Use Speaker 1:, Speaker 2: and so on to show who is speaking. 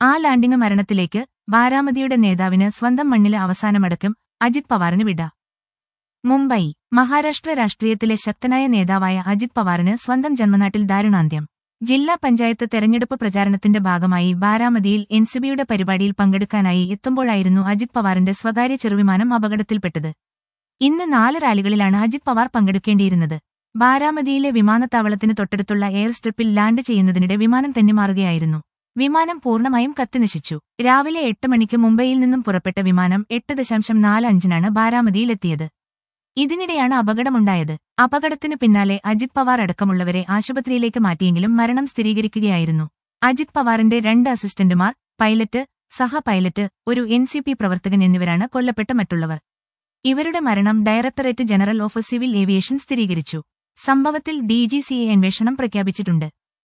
Speaker 1: ആ ലാൻഡിംഗ് മരണത്തിലേക്ക് ബാരാമതിയുടെ നേതാവിന് സ്വന്തം മണ്ണിലെ അവസാനമടക്കം അജിത് പവാറിന് വിട മുംബൈ മഹാരാഷ്ട്ര രാഷ്ട്രീയത്തിലെ ശക്തനായ നേതാവായ അജിത് പവാറിന് സ്വന്തം ജന്മനാട്ടിൽ ദാരുണാന്ത്യം ജില്ലാ പഞ്ചായത്ത് തെരഞ്ഞെടുപ്പ് പ്രചാരണത്തിന്റെ ഭാഗമായി ബാരാമതിയിൽ എൻസിബിയുടെ പരിപാടിയിൽ പങ്കെടുക്കാനായി എത്തുമ്പോഴായിരുന്നു അജിത് പവാറിന്റെ സ്വകാര്യ ചെറുവിമാനം അപകടത്തിൽപ്പെട്ടത് ഇന്ന് നാല് റാലികളിലാണ് അജിത് പവാർ പങ്കെടുക്കേണ്ടിയിരുന്നത് ബാരാമതിയിലെ വിമാനത്താവളത്തിന് തൊട്ടടുത്തുള്ള എയർ സ്ട്രിപ്പിൽ ലാൻഡ് ചെയ്യുന്നതിനിടെ വിമാനം തെന്നിമാറുകയായിരുന്നു വിമാനം പൂർണ്ണമായും കത്തിനശിച്ചു രാവിലെ എട്ട് മണിക്ക് മുംബൈയിൽ നിന്നും പുറപ്പെട്ട വിമാനം എട്ട് ദശാംശം നാല് അഞ്ചിനാണ് ബാരാമതിയിലെത്തിയത് ഇതിനിടെയാണ് അപകടമുണ്ടായത് അപകടത്തിനു പിന്നാലെ അജിത് പവാർ അടക്കമുള്ളവരെ ആശുപത്രിയിലേക്ക് മാറ്റിയെങ്കിലും മരണം സ്ഥിരീകരിക്കുകയായിരുന്നു അജിത് പവാറിന്റെ രണ്ട് അസിസ്റ്റന്റുമാർ പൈലറ്റ് സഹ പൈലറ്റ് ഒരു എൻ പ്രവർത്തകൻ എന്നിവരാണ് കൊല്ലപ്പെട്ട മറ്റുള്ളവർ ഇവരുടെ മരണം directorate general of civil aviation സ്ഥിരീകരിച്ചു സംഭവത്തിൽ ഡിജിസിഎ അന്വേഷണം പ്രഖ്യാപിച്ചിട്ടുണ്ട്